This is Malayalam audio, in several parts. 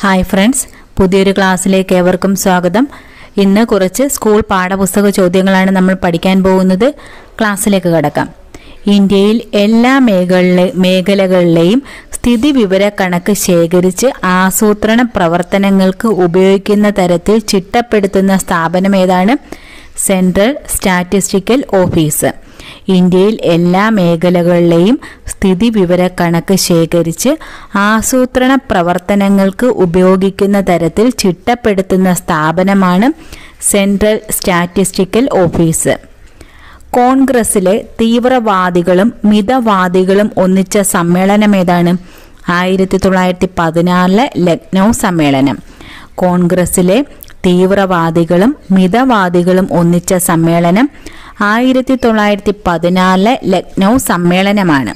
ഹായ് ഫ്രണ്ട്സ് പുതിയൊരു ക്ലാസ്സിലേക്ക് ഏവർക്കും സ്വാഗതം ഇന്ന് കുറച്ച് സ്കൂൾ പാഠപുസ്തക ചോദ്യങ്ങളാണ് നമ്മൾ പഠിക്കാൻ പോകുന്നത് ക്ലാസ്സിലേക്ക് കടക്കാം ഇന്ത്യയിൽ എല്ലാ മേഖലയിലെ മേഖലകളിലെയും സ്ഥിതി വിവര കണക്ക് ശേഖരിച്ച് ആസൂത്രണ പ്രവർത്തനങ്ങൾക്ക് ഉപയോഗിക്കുന്ന തരത്തിൽ ചിട്ടപ്പെടുത്തുന്ന സ്ഥാപനം ഏതാണ് സെൻട്രൽ സ്റ്റാറ്റിസ്റ്റിക്കൽ ഓഫീസ് ഇന്ത്യയിൽ എല്ലാ മേഖലകളിലെയും സ്ഥിതി വിവര കണക്ക് ശേഖരിച്ച് ആസൂത്രണ പ്രവർത്തനങ്ങൾക്ക് ഉപയോഗിക്കുന്ന തരത്തിൽ ചിട്ടപ്പെടുത്തുന്ന സ്ഥാപനമാണ് സെൻട്രൽ സ്റ്റാറ്റിസ്റ്റിക്കൽ ഓഫീസ് കോൺഗ്രസിലെ തീവ്രവാദികളും മിതവാദികളും ഒന്നിച്ച സമ്മേളനം ഏതാണ് ആയിരത്തി തൊള്ളായിരത്തി പതിനാറിലെ ലക്നൗ സമ്മേളനം കോൺഗ്രസിലെ തീവ്രവാദികളും മിതവാദികളും ഒന്നിച്ച സമ്മേളനം ആയിരത്തി തൊള്ളായിരത്തി പതിനാറിലെ ലക്നൗ സമ്മേളനമാണ്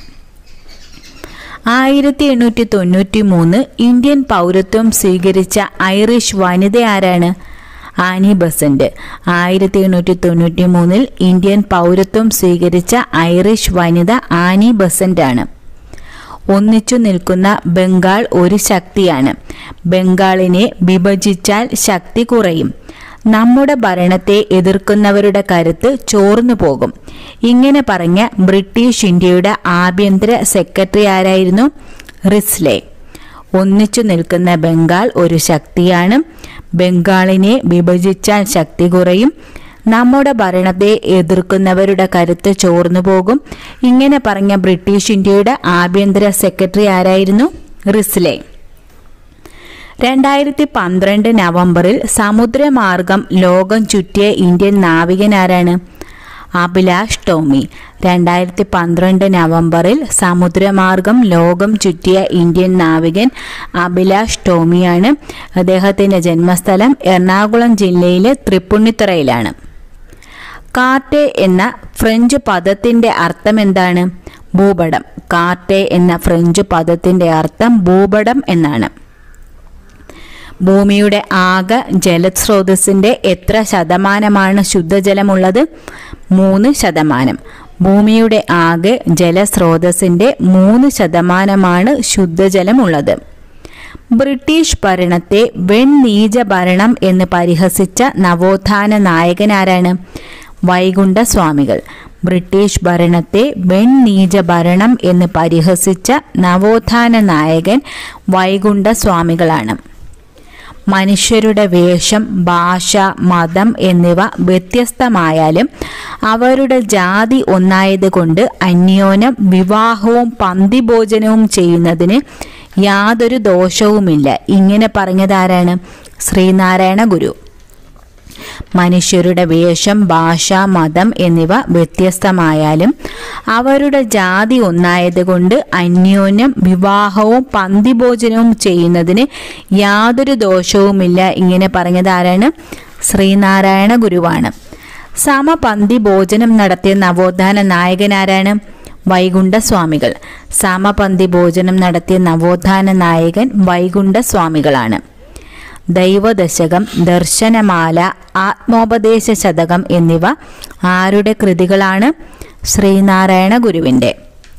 ആയിരത്തി എണ്ണൂറ്റി തൊണ്ണൂറ്റി മൂന്ന് ഇന്ത്യൻ പൗരത്വം സ്വീകരിച്ച ഐറിഷ് വനിത ആരാണ് ആനി ബസന്റ് ആയിരത്തി എണ്ണൂറ്റി തൊണ്ണൂറ്റി മൂന്നിൽ ഇന്ത്യൻ പൗരത്വം സ്വീകരിച്ച ഐറിഷ് വനിത ആനി ബസന്റ് ആണ് ഒന്നിച്ചു നിൽക്കുന്ന ബംഗാൾ ഒരു ശക്തിയാണ് ബംഗാളിനെ വിഭജിച്ചാൽ ശക്തി കുറയും നമ്മുടെ ഭരണത്തെ എതിർക്കുന്നവരുടെ കരുത്ത് ചോർന്നു പോകും ഇങ്ങനെ പറഞ്ഞ ബ്രിട്ടീഷ് ഇന്ത്യയുടെ ആഭ്യന്തര സെക്രട്ടറി ആരായിരുന്നു റിസ്ലെ ഒന്നിച്ചു നിൽക്കുന്ന ബംഗാൾ ഒരു ശക്തിയാണ് ബംഗാളിനെ വിഭജിച്ചാൽ ശക്തി കുറയും നമ്മുടെ ഭരണത്തെ എതിർക്കുന്നവരുടെ കരുത്ത് ചോർന്നു പോകും ഇങ്ങനെ പറഞ്ഞ ബ്രിട്ടീഷ് ഇന്ത്യയുടെ ആഭ്യന്തര സെക്രട്ടറി ആരായിരുന്നു റിസ്ലെ രണ്ടായിരത്തി പന്ത്രണ്ട് നവംബറിൽ സമുദ്രമാർഗം ലോകം ചുറ്റിയ ഇന്ത്യൻ നാവികനാരാണ് അഭിലാഷ് ടോമി രണ്ടായിരത്തി പന്ത്രണ്ട് നവംബറിൽ സമുദ്രമാർഗം ലോകം ചുറ്റിയ ഇന്ത്യൻ നാവികൻ അഭിലാഷ് ടോമിയാണ് അദ്ദേഹത്തിൻ്റെ ജന്മസ്ഥലം എറണാകുളം ജില്ലയിലെ തൃപ്പുണിത്തുറയിലാണ് കാർട്ടെ എന്ന ഫ്രഞ്ച് പദത്തിൻ്റെ അർത്ഥം എന്താണ് ഭൂപടം കാർട്ടെ എന്ന ഫ്രഞ്ച് പദത്തിൻ്റെ അർത്ഥം ഭൂപടം എന്നാണ് ഭൂമിയുടെ ആകെ ജലസ്രോതസ്സിൻ്റെ എത്ര ശതമാനമാണ് ശുദ്ധജലമുള്ളത് മൂന്ന് ശതമാനം ഭൂമിയുടെ ആകെ ജലസ്രോതസ്സിൻ്റെ മൂന്ന് ശതമാനമാണ് ശുദ്ധജലമുള്ളത് ബ്രിട്ടീഷ് ഭരണത്തെ വെണ്ണീജ ഭരണം എന്ന് പരിഹസിച്ച നവോത്ഥാന നായകനാരാണ് വൈകുണ്ഠ സ്വാമികൾ ബ്രിട്ടീഷ് ഭരണത്തെ വെണ്ണീജ ഭരണം എന്ന് പരിഹസിച്ച നവോത്ഥാന നായകൻ വൈകുണ്ഠ സ്വാമികളാണ് മനുഷ്യരുടെ വേഷം ഭാഷ മതം എന്നിവ വ്യത്യസ്തമായാലും അവരുടെ ജാതി ഒന്നായതുകൊണ്ട് അന്യോന്യം വിവാഹവും പന്തിഭോജനവും ചെയ്യുന്നതിന് യാതൊരു ദോഷവുമില്ല ഇങ്ങനെ പറഞ്ഞതാരാണ് ശ്രീനാരായണ ഗുരു മനുഷ്യരുടെ വേഷം ഭാഷ മതം എന്നിവ വ്യത്യസ്തമായാലും അവരുടെ ജാതി ഒന്നായതുകൊണ്ട് അന്യോന്യം വിവാഹവും പന്തിഭോജനവും ചെയ്യുന്നതിന് യാതൊരു ദോഷവുമില്ല ഇങ്ങനെ പറഞ്ഞത് ആരാണ് ശ്രീനാരായണ ഗുരുവാണ് സമപന്തി ഭോജനം നടത്തിയ നവോത്ഥാന നായകനാരാണ് വൈകുണ്ഠ സ്വാമികൾ സമപന്തി ഭോജനം നടത്തിയ നവോത്ഥാന നായകൻ വൈകുണ്ഠ സ്വാമികളാണ് ദൈവദശകം ദർശനമാല ആത്മോപദേശ ശതകം എന്നിവ ആരുടെ കൃതികളാണ് ശ്രീനാരായണ ഗുരുവിൻ്റെ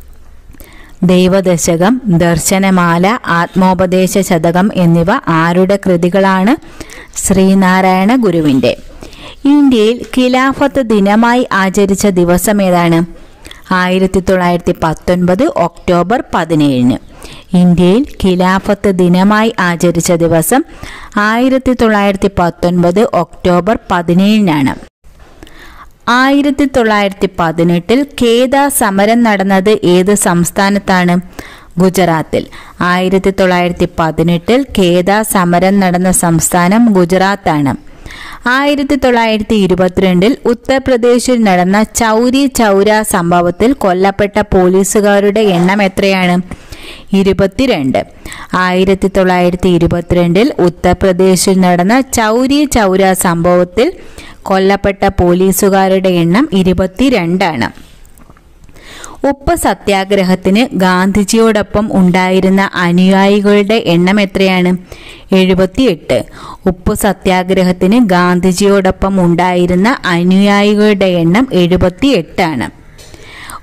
ദൈവദശകം ദർശനമാല ആത്മോപദേശ ശതകം എന്നിവ ആരുടെ കൃതികളാണ് ശ്രീനാരായണ ഗുരുവിൻ്റെ ഇന്ത്യയിൽ ഖിലാഫത്ത് ദിനമായി ആചരിച്ച ദിവസം ഏതാണ് ആയിരത്തി തൊള്ളായിരത്തി പത്തൊൻപത് ഒക്ടോബർ പതിനേഴിന് ഇന്ത്യയിൽ ഖിലാഫത്ത് ദിനമായി ആചരിച്ച ദിവസം ആയിരത്തി തൊള്ളായിരത്തി പത്തൊൻപത് ഒക്ടോബർ പതിനേഴിനാണ് ആയിരത്തി തൊള്ളായിരത്തി പതിനെട്ടിൽ കേദ സമരം നടന്നത് ഏത് സംസ്ഥാനത്താണ് ഗുജറാത്തിൽ ആയിരത്തി തൊള്ളായിരത്തി പതിനെട്ടിൽ കേദ സമരം നടന്ന സംസ്ഥാനം ഗുജറാത്താണ് ആയിരത്തി തൊള്ളായിരത്തി ഇരുപത്തിരണ്ടിൽ ഉത്തർപ്രദേശിൽ നടന്ന ചൗരി ചൗര സംഭവത്തിൽ കൊല്ലപ്പെട്ട പോലീസുകാരുടെ എണ്ണം എത്രയാണ് ഇരുപത്തിരണ്ട് ആയിരത്തി തൊള്ളായിരത്തി ഇരുപത്തിരണ്ടിൽ ഉത്തർപ്രദേശിൽ നടന്ന ചൗരി ചൗര സംഭവത്തിൽ കൊല്ലപ്പെട്ട പോലീസുകാരുടെ എണ്ണം ഇരുപത്തിരണ്ടാണ് ഉപ്പ് സത്യാഗ്രഹത്തിന് ഗാന്ധിജിയോടൊപ്പം ഉണ്ടായിരുന്ന അനുയായികളുടെ എണ്ണം എത്രയാണ് എഴുപത്തിയെട്ട് ഉപ്പ് സത്യാഗ്രഹത്തിന് ഗാന്ധിജിയോടൊപ്പം ഉണ്ടായിരുന്ന അനുയായികളുടെ എണ്ണം എഴുപത്തിയെട്ടാണ്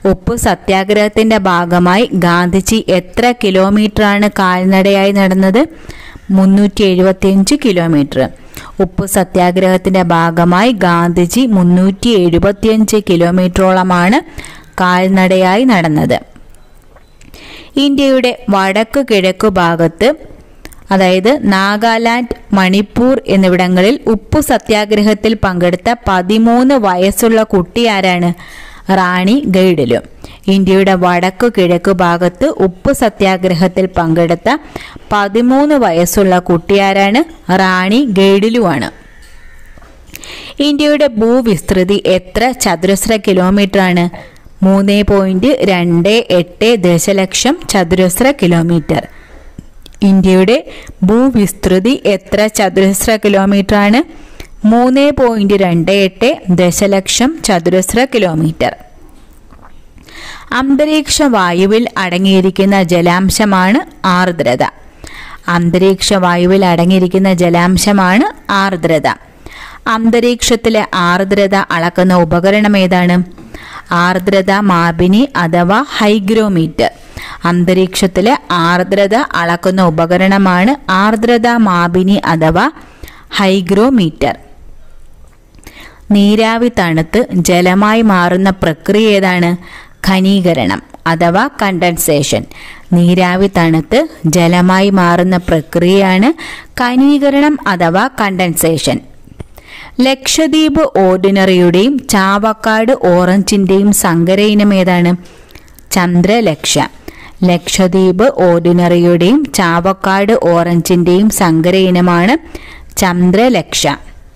ഉപ്പ് സത്യാഗ്രഹത്തിന്റെ ഭാഗമായി ഗാന്ധിജി എത്ര കിലോമീറ്ററാണ് കാൽനടയായി നടന്നത് മുന്നൂറ്റി എഴുപത്തിയഞ്ച് കിലോമീറ്റർ ഉപ്പ് സത്യാഗ്രഹത്തിന്റെ ഭാഗമായി ഗാന്ധിജി മുന്നൂറ്റി എഴുപത്തിയഞ്ച് കിലോമീറ്ററോളമാണ് കാൽനടയായി നടന്നത് ഇന്ത്യയുടെ വടക്കു കിഴക്കു ഭാഗത്ത് അതായത് നാഗാലാൻഡ് മണിപ്പൂർ എന്നിവിടങ്ങളിൽ ഉപ്പു സത്യാഗ്രഹത്തിൽ പങ്കെടുത്ത പതിമൂന്ന് വയസ്സുള്ള കുട്ടി ആരാണ് റാണി ഗൈഡലു ഇന്ത്യയുടെ വടക്കു കിഴക്കു ഭാഗത്ത് ഉപ്പു സത്യാഗ്രഹത്തിൽ പങ്കെടുത്ത പതിമൂന്ന് വയസ്സുള്ള കുട്ടിയാരാണ് റാണി ഗൈഡിലുവാണ് ഇന്ത്യയുടെ ഭൂവിസ്തൃതി എത്ര ചതുരശ്ര കിലോമീറ്റർ ആണ് മൂന്ന് പോയിന്റ് രണ്ട് എട്ട് ദശലക്ഷം ചതുരശ്ര കിലോമീറ്റർ ഇന്ത്യയുടെ ഭൂവിസ്തൃതി എത്ര ചതുരശ്ര കിലോമീറ്റർ ആണ് മൂന്ന് പോയിന്റ് രണ്ട് എട്ട് ദശലക്ഷം ചതുരശ്ര കിലോമീറ്റർ അന്തരീക്ഷ വായുവിൽ അടങ്ങിയിരിക്കുന്ന ജലാംശമാണ് ആർദ്രത അന്തരീക്ഷ വായുവിൽ അടങ്ങിയിരിക്കുന്ന ജലാംശമാണ് ആർദ്രത അന്തരീക്ഷത്തിലെ ആർദ്രത അളക്കുന്ന ഉപകരണം ഏതാണ് ആർദ്രത മാപിനി അഥവാ ഹൈഗ്രോമീറ്റർ അന്തരീക്ഷത്തിലെ ആർദ്രത അളക്കുന്ന ഉപകരണമാണ് ആർദ്രത മാപിനി അഥവാ ഹൈഗ്രോമീറ്റർ നീരാവി തണുത്ത് ജലമായി മാറുന്ന പ്രക്രിയ ഏതാണ് ഖനീകരണം അഥവാ കണ്ടൻസേഷൻ നീരാവി തണുത്ത് ജലമായി മാറുന്ന പ്രക്രിയയാണ് ഖനീകരണം അഥവാ കണ്ടൻസേഷൻ ലക്ഷദ്വീപ് ഓർഡിനറിയുടെയും ചാവക്കാട് ഓറഞ്ചിന്റെയും സങ്കര ഇനം ഏതാണ് ചന്ദ്രലക്ഷ ലക്ഷദ്വീപ് ഓർഡിനറിയുടെയും ചാവക്കാട് ഓറഞ്ചിന്റെയും സങ്കര ഇനമാണ് ചന്ദ്രലക്ഷ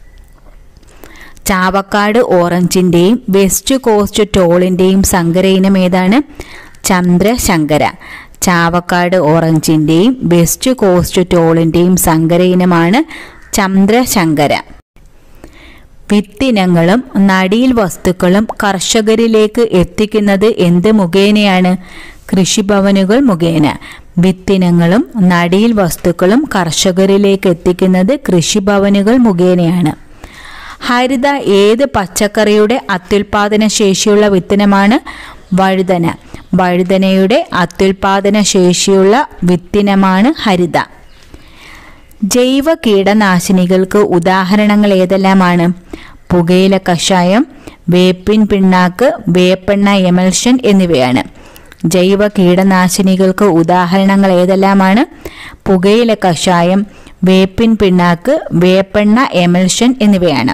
ചാവക്കാട് ഓറഞ്ചിന്റെയും വെസ്റ്റ് കോസ്റ്റ് ടോളിന്റെയും സങ്കര ഇനം ഏതാണ് ചന്ദ്രശങ്കര ചാവക്കാട് ഓറഞ്ചിന്റെയും വെസ്റ്റ് കോസ്റ്റ് ടോളിന്റെയും സങ്കര ഇനമാണ് ചന്ദ്രശങ്കര വിത്തിനങ്ങളും നടീൽ വസ്തുക്കളും കർഷകരിലേക്ക് എത്തിക്കുന്നത് എന്ത് മുഖേനയാണ് കൃഷിഭവനുകൾ മുഖേന വിത്തിനങ്ങളും നടീൽ വസ്തുക്കളും കർഷകരിലേക്ക് എത്തിക്കുന്നത് കൃഷിഭവനുകൾ മുഖേനയാണ് ഹരിത ഏത് പച്ചക്കറിയുടെ അത്യുൽപാദന ശേഷിയുള്ള വിത്തിനമാണ് വഴുതന വഴുതനയുടെ അത്യുൽപാദന ശേഷിയുള്ള വിത്തിനമാണ് ഹരിത ജൈവ കീടനാശിനികൾക്ക് ഉദാഹരണങ്ങൾ ഏതെല്ലാമാണ് പുകയില കഷായം വേപ്പിൻ പിണ്ണാക്ക് വേപ്പെണ്ണ എമൽഷൻ എന്നിവയാണ് ജൈവ കീടനാശിനികൾക്ക് ഉദാഹരണങ്ങൾ ഏതെല്ലാമാണ് പുകയില കഷായം വേപ്പിൻ പിണ്ണാക്ക് വേപ്പെണ്ണ എമൽഷൻ എന്നിവയാണ്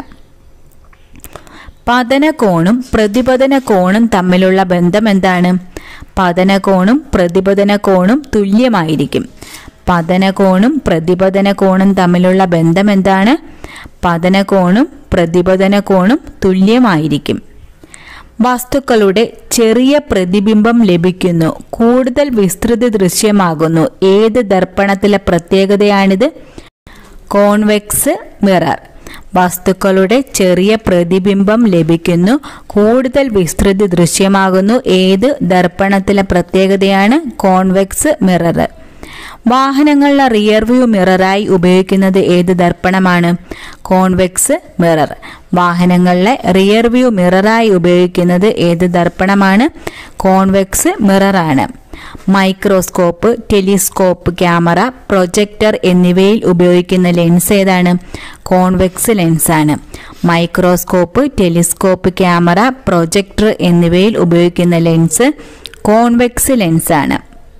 പതനകോണും പ്രതിപതന കോണും തമ്മിലുള്ള ബന്ധം എന്താണ് പതനകോണും പ്രതിപതന കോണും തുല്യമായിരിക്കും പതനകോണും പ്രതിപതന കോണും തമ്മിലുള്ള ബന്ധം എന്താണ് പതനകോണും പ്രതിപതന കോണും തുല്യമായിരിക്കും വസ്തുക്കളുടെ ചെറിയ പ്രതിബിംബം ലഭിക്കുന്നു കൂടുതൽ വിസ്തൃതി ദൃശ്യമാകുന്നു ഏത് ദർപ്പണത്തിലെ പ്രത്യേകതയാണിത് കോൺവെക്സ് മിറർ വസ്തുക്കളുടെ ചെറിയ പ്രതിബിംബം ലഭിക്കുന്നു കൂടുതൽ വിസ്തൃതി ദൃശ്യമാകുന്നു ഏത് ദർപ്പണത്തിലെ പ്രത്യേകതയാണ് കോൺവെക്സ് മിറർ വാഹനങ്ങളിലെ റിയർ വ്യൂ മിററായി ഉപയോഗിക്കുന്നത് ഏത് ദർപ്പണമാണ് കോൺവെക്സ് മിറർ വാഹനങ്ങളിലെ റിയർ വ്യൂ മിററായി ഉപയോഗിക്കുന്നത് ഏത് ദർപ്പണമാണ് കോൺവെക്സ് മിററാണ് മൈക്രോസ്കോപ്പ് ടെലിസ്കോപ്പ് ക്യാമറ പ്രൊജക്ടർ എന്നിവയിൽ ഉപയോഗിക്കുന്ന ലെൻസ് ഏതാണ് കോൺവെക്സ് ലെൻസാണ് മൈക്രോസ്കോപ്പ് ടെലിസ്കോപ്പ് ക്യാമറ പ്രൊജക്ടർ എന്നിവയിൽ ഉപയോഗിക്കുന്ന ലെൻസ് കോൺവെക്സ് ലെൻസാണ്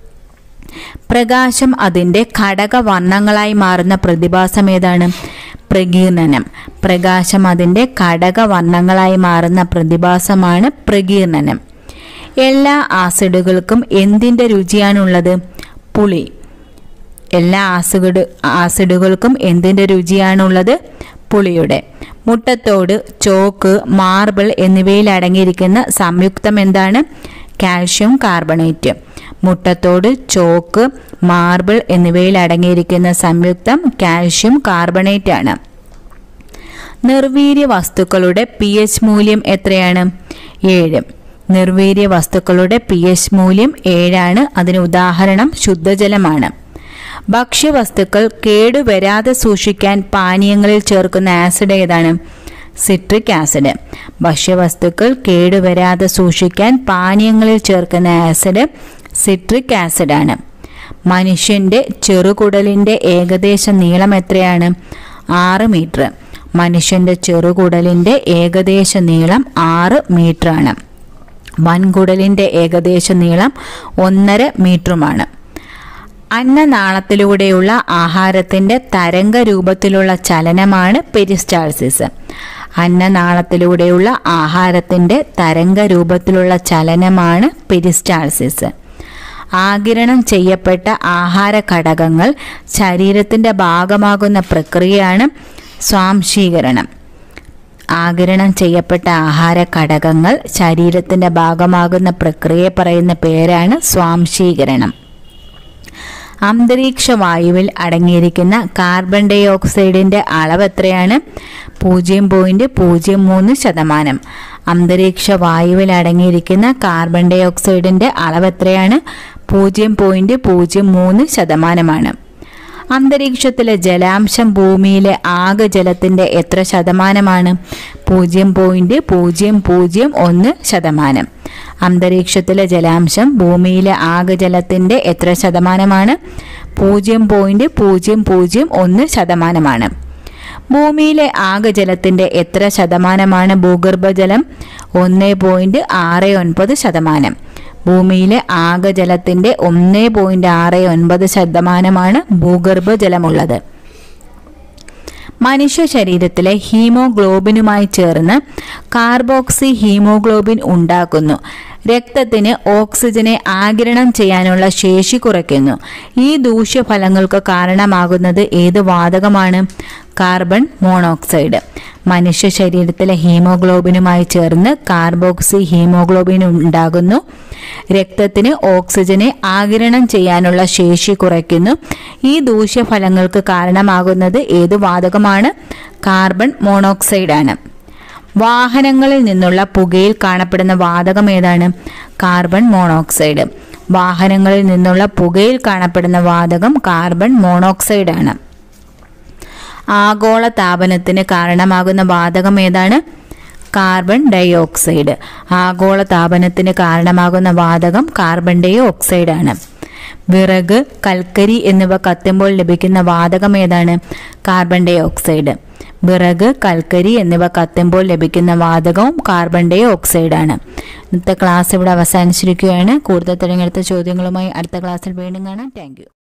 പ്രകാശം അതിൻ്റെ ഘടകവർണ്ണങ്ങളായി മാറുന്ന പ്രതിഭാസം ഏതാണ് പ്രകീർണനം പ്രകാശം അതിൻ്റെ ഘടകവർണ്ണങ്ങളായി മാറുന്ന പ്രതിഭാസമാണ് പ്രകീർണനം എല്ലാ ആസിഡുകൾക്കും എന്തിൻ്റെ രുചിയാണുള്ളത് പുളി എല്ലാ ആസിഡ് ആസിഡുകൾക്കും എന്തിൻ്റെ രുചിയാണുള്ളത് പുളിയുടെ മുട്ടത്തോട് ചോക്ക് മാർബിൾ എന്നിവയിൽ അടങ്ങിയിരിക്കുന്ന സംയുക്തം എന്താണ് കാൽഷ്യം കാർബണേറ്റ് മുട്ടത്തോട് ചോക്ക് മാർബിൾ എന്നിവയിൽ അടങ്ങിയിരിക്കുന്ന സംയുക്തം കാൽഷ്യം കാർബണേറ്റ് ആണ് നിർവീര്യ വസ്തുക്കളുടെ പി എച്ച് മൂല്യം എത്രയാണ് ഏഴ് നിർവീര്യ വസ്തുക്കളുടെ പി എച്ച് മൂല്യം ഏഴാണ് അതിന് ഉദാഹരണം ശുദ്ധജലമാണ് ഭക്ഷ്യവസ്തുക്കൾ കേടുവരാതെ സൂക്ഷിക്കാൻ പാനീയങ്ങളിൽ ചേർക്കുന്ന ആസിഡ് ഏതാണ് സിട്രിക് ആസിഡ് ഭക്ഷ്യവസ്തുക്കൾ കേടുവരാതെ സൂക്ഷിക്കാൻ പാനീയങ്ങളിൽ ചേർക്കുന്ന ആസിഡ് സിട്രിക് ആസിഡാണ് മനുഷ്യന്റെ ചെറുകുടലിന്റെ ഏകദേശ നീളം എത്രയാണ് ആറ് മീറ്റർ മനുഷ്യന്റെ ചെറുകുടലിന്റെ ഏകദേശ നീളം ആറ് മീറ്ററാണ് വൻകുടലിന്റെ ഏകദേശ നീളം ഒന്നര മീറ്ററുമാണ് അന്നനാളത്തിലൂടെയുള്ള ആഹാരത്തിന്റെ തരംഗ രൂപത്തിലുള്ള ചലനമാണ് പെരിസ്റ്റാൾസിസ് അന്നനാളത്തിലൂടെയുള്ള ആഹാരത്തിന്റെ തരംഗ രൂപത്തിലുള്ള ചലനമാണ് പെരിസ്റ്റാൾസിസ് ആകിരണം ചെയ്യപ്പെട്ട ആഹാര ഘടകങ്ങൾ ശരീരത്തിന്റെ ഭാഗമാകുന്ന പ്രക്രിയയാണ് സ്വാംശീകരണം ആകിരണം ചെയ്യപ്പെട്ട ആഹാര ഘടകങ്ങൾ ശരീരത്തിന്റെ ഭാഗമാകുന്ന പ്രക്രിയയെ പറയുന്ന പേരാണ് സ്വാംശീകരണം അന്തരീക്ഷ വായുവിൽ അടങ്ങിയിരിക്കുന്ന കാർബൺ ഡൈ ഓക്സൈഡിന്റെ അളവ് എത്രയാണ് പൂജ്യം പോയിന്റ് പൂജ്യം മൂന്ന് ശതമാനം അന്തരീക്ഷ വായുവിൽ അടങ്ങിയിരിക്കുന്ന കാർബൺ ഡൈ ഓക്സൈഡിന്റെ അളവ് എത്രയാണ് പൂജ്യം പോയിന്റ് പൂജ്യം മൂന്ന് ശതമാനമാണ് അന്തരീക്ഷത്തിലെ ജലാംശം ഭൂമിയിലെ ആകെ ജലത്തിന്റെ എത്ര ശതമാനമാണ് പൂജ്യം പോയിന്റ് പൂജ്യം പൂജ്യം ഒന്ന് ശതമാനം അന്തരീക്ഷത്തിലെ ജലാംശം ഭൂമിയിലെ ആകെ ജലത്തിന്റെ എത്ര ശതമാനമാണ് പൂജ്യം പോയിന്റ് പൂജ്യം പൂജ്യം ഒന്ന് ശതമാനമാണ് ഭൂമിയിലെ ആകെ ജലത്തിന്റെ എത്ര ശതമാനമാണ് ഭൂഗർഭജലം ഒന്ന് പോയിന്റ് ആറ് ഒൻപത് ശതമാനം ഭൂമിയിലെ ആകെ ജലത്തിന്റെ ഒന്ന് പോയിന്റ് ആറ് ഒൻപത് ശതമാനമാണ് ഭൂഗർഭജലമുള്ളത് മനുഷ്യ ശരീരത്തിലെ ഹീമോഗ്ലോബിനുമായി ചേർന്ന് കാർബോക്സി ഹീമോഗ്ലോബിൻ ഉണ്ടാക്കുന്നു രക്തത്തിന് ഓക്സിജനെ ആഗിരണം ചെയ്യാനുള്ള ശേഷി കുറയ്ക്കുന്നു ഈ ദൂഷ്യഫലങ്ങൾക്ക് കാരണമാകുന്നത് ഏത് വാതകമാണ് കാർബൺ മോണോക്സൈഡ് മനുഷ്യ ശരീരത്തിലെ ഹീമോഗ്ലോബിനുമായി ചേർന്ന് കാർബോക്സി ഹീമോഗ്ലോബിൻ ഉണ്ടാകുന്നു രക്തത്തിന് ഓക്സിജനെ ആഗിരണം ചെയ്യാനുള്ള ശേഷി കുറയ്ക്കുന്നു ഈ ദൂഷ്യഫലങ്ങൾക്ക് കാരണമാകുന്നത് ഏത് വാതകമാണ് കാർബൺ മോണോക്സൈഡാണ് വാഹനങ്ങളിൽ നിന്നുള്ള പുകയിൽ കാണപ്പെടുന്ന വാതകം ഏതാണ് കാർബൺ മോണോക്സൈഡ് വാഹനങ്ങളിൽ നിന്നുള്ള പുകയിൽ കാണപ്പെടുന്ന വാതകം കാർബൺ മോണോക്സൈഡാണ് ആഗോള താപനത്തിന് കാരണമാകുന്ന വാതകം ഏതാണ് കാർബൺ ഡൈ ഓക്സൈഡ് ആഗോള താപനത്തിന് കാരണമാകുന്ന വാതകം കാർബൺ ഡൈ ഓക്സൈഡാണ് വിറക് കൽക്കരി എന്നിവ കത്തുമ്പോൾ ലഭിക്കുന്ന വാതകം ഏതാണ് കാർബൺ ഡൈ ഓക്സൈഡ് വിറക് കൽക്കരി എന്നിവ കത്തുമ്പോൾ ലഭിക്കുന്ന വാതകവും കാർബൺ ഡൈ ഓക്സൈഡാണ് ഇന്നത്തെ ക്ലാസ് ഇവിടെ അവസാനിച്ചിരിക്കുകയാണ് കൂടുതൽ തിരഞ്ഞെടുത്ത ചോദ്യങ്ങളുമായി അടുത്ത ക്ലാസ്സിൽ വീണ്ടും കാണാം താങ്ക്